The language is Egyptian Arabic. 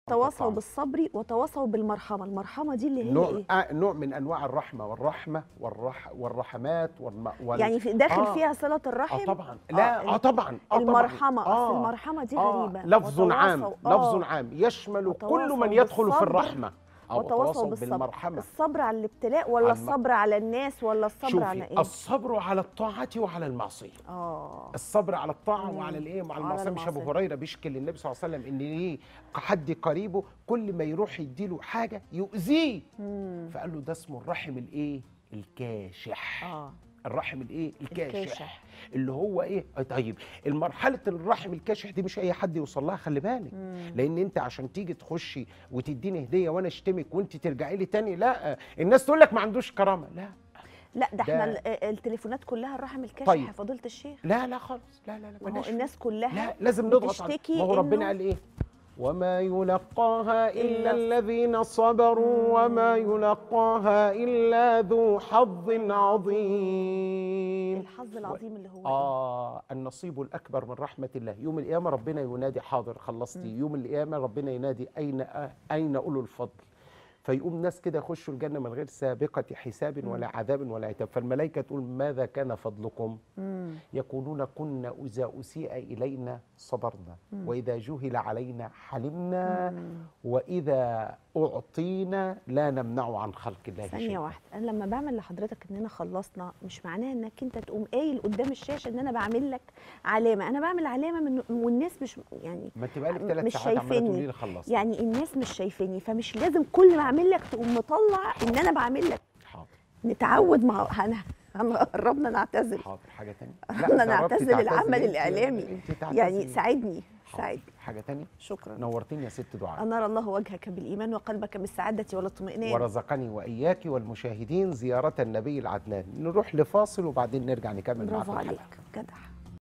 تواصوا تطعم. بالصبر وتواصوا بالمرحمه المرحمه دي اللي هي نوع ايه آه نوع من انواع الرحمه والرحمه والرح والرحمات والم... وال... يعني في داخل آه. فيها صله الرحم اه طبعا لا اه, آه طبعا آه طبعا. المرحمه آه. اصل المرحمه دي آه. غريبه لفظ عام وتواصوا- آه. لفظ عام يشمل كل وتواصوا من يدخل في بالصبر الرحمه أو وتواصوا بالصبر بالمرحمه الصبر على الابتلاء ولا على الم- الصبر على الناس ولا الصبر على شوفي ايه الصبر على الطاعه وعلى المعصيه اه الصبر على الطاعه مم. وعلى الايه وعلى على المعصيه مش ابو المعصية. هريره بيشكي للنبي صلى الله عليه وسلم ان ليه حد قريبه كل ما يروح يديله حاجه يؤذيه مم. فقال له ده اسمه الرحم الايه الكاشح اه الرحم الايه الكاشح, الكاشح. اللي هو ايه آه طيب المرحله الرحم الكاشح دي مش اي حد يوصل لها خلي بالك مم. لان انت عشان تيجي تخشي وتديني هديه وانا اشتمك وانت ترجعي لي تاني لا الناس تقول لك ما عندوش كرامه لا لا ده احنا ده- ال- التليفونات كلها الرحم الكاشح طيب. يا فضيله الشيخ لا لا خالص لا لا لا ما هو بلاش. الناس كلها لا لازم نضغط على بتشتكي ما هو ربنا إنه- قال ايه وما يلقاها إلا إلا الذين صبروا وما يلقاها إلا ذو حظ عظيم الحظ العظيم اللي هو إيه؟ آه النصيب الأكبر من رحمة الله يوم القيامة ربنا ينادي حاضر خلصتي يوم القيامة ربنا ينادي أين أين أولو الفضل فيقوم ناس كده يخشوا الجنة من غير سابقة حساب ولا عذاب ولا عتاب فالملائكة تقول ماذا كان فضلكم مم. يقولون كنا إذا أسيء إلينا صبرنا وإذا جهل علينا حلمنا وإذا أعطينا لا نمنع عن خلق الله ثانية شيئا واحدة أنا لما بعمل لحضرتك إننا خلصنا مش معناها إنك أنت تقوم قايل قدام الشاشة إن أنا بعمل لك علامة أنا بعمل علامة من والناس مش يعني ما انت بقالك ثلاث مش ساعات عماله شايفيني. تقولي لي خلصت يعني الناس مش شايفاني فمش لازم كل ما أعمل لك تقوم مطلع إن أنا بعمل لك حاضر نتعود مع هن هنقربنا نعتذر حاضر حاجه ثانيه قربنا نعتزل العمل الإعلامي يعني يعني ساعدني ساعدني حاجه ثانيه شكرا نورتني يا ست دعاء أنار الله وجهك بالإيمان وقلبك بالسعادة والاطمئنان ورزقني واياك والمشاهدين زياره النبي العدنان نروح لفاصل وبعدين نرجع نكمل برافو معاكم عليك الحلقة. جدع